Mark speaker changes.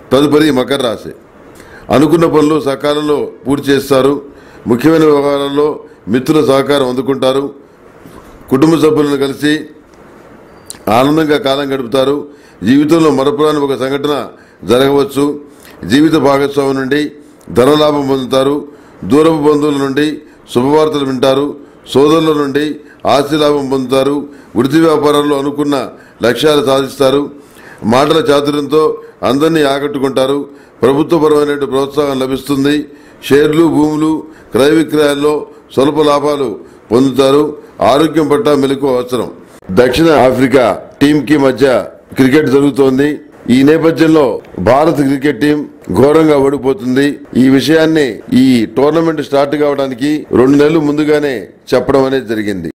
Speaker 1: తదుపరి మకర రాశి అనుకున్న పనులు సకాలంలో పూర్తి చేస్తారు ముఖ్యమైన వ్యవహారాల్లో మిత్రుల సహకారం అందుకుంటారు కుటుంబ సభ్యులను కలిసి ఆనందంగా కాలం గడుపుతారు జీవితంలో మరపురాని ఒక సంఘటన జరగవచ్చు జీవిత భాగస్వామి నుండి ధనలాభం పొందుతారు దూరపు బంధువుల నుండి శుభవార్తలు వింటారు సోదరుల నుండి ఆస్తిలాభం పొందుతారు వృత్తి వ్యాపారాల్లో అనుకున్న లక్ష్యాలు సాధిస్తారు మాటల చాతుర్యంతో అందరినీ ఆకట్టుకుంటారు ప్రభుత్వపరమైన ప్రోత్సాహం లభిస్తుంది షేర్లు భూములు క్రయ విక్రయాల్లో స్వల్ప లాభాలు పొందుతారు ఆరోగ్యం పట్ల మెలకు అవసరం దక్షిణ ఆఫ్రికా టీం కి మధ్య క్రికెట్ జరుగుతోంది ఈ నేపథ్యంలో భారత క్రికెట్ టీం ఘోరంగా ఓడిపోతుంది ఈ విషయాన్ని ఈ టోర్నమెంట్ స్టార్ట్ కావడానికి రెండు నెలలు ముందుగానే చెప్పడం అనేది జరిగింది